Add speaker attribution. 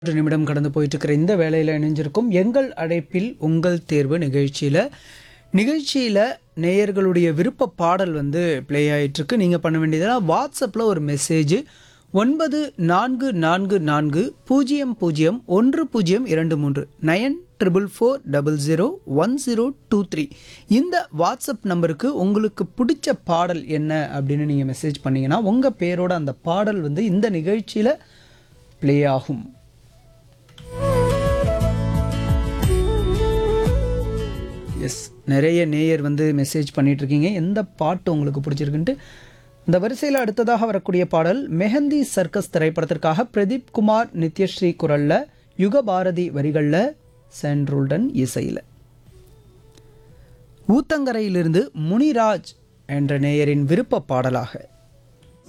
Speaker 1: ஒரு நிமிடம் கடந்து போயிட்டு இருக்கிற இந்த வேலையில் இணைஞ்சிருக்கும் எங்கள் அழைப்பில் உங்கள் தேர்வு நிகழ்ச்சியில் நிகழ்ச்சியில் நேயர்களுடைய விருப்ப பாடல் வந்து ப்ளே ஆகிட்டுருக்கு நீங்கள் பண்ண வேண்டியதெல்லாம் வாட்ஸ்அப்பில் ஒரு மெசேஜ் ஒன்பது நான்கு நான்கு நான்கு பூஜ்ஜியம் பூஜ்ஜியம் ஒன்று பூஜ்ஜியம் இரண்டு மூன்று nine triple four double zero one zero two three இந்த வாட்ஸ்அப் நம்பருக்கு உங்களுக்கு பிடிச்ச பாடல் என்ன அப்படின்னு நீங்கள் மெசேஜ் பண்ணீங்கன்னா உங்கள் பேரோட அந்த பாடல் வந்து இந்த நிகழ்ச்சியில் ப்ளே ஆகும் எஸ் நிறைய நேயர் வந்து மெசேஜ் பண்ணிட்டு இருக்கீங்க எந்த பாட்டு உங்களுக்கு பிடிச்சிருக்குன்ட்டு இந்த வரிசையில் அடுத்ததாக வரக்கூடிய பாடல் மெஹந்தி சர்க்கஸ் திரைப்படத்திற்காக பிரதீப் குமார் நித்யஸ்ரீ குரல்ல யுகபாரதி வரிகளில் சென்ட்ருல்டன் இசையில் ஊத்தங்கரையிலிருந்து முனிராஜ் என்ற நேயரின் விருப்ப பாடலாக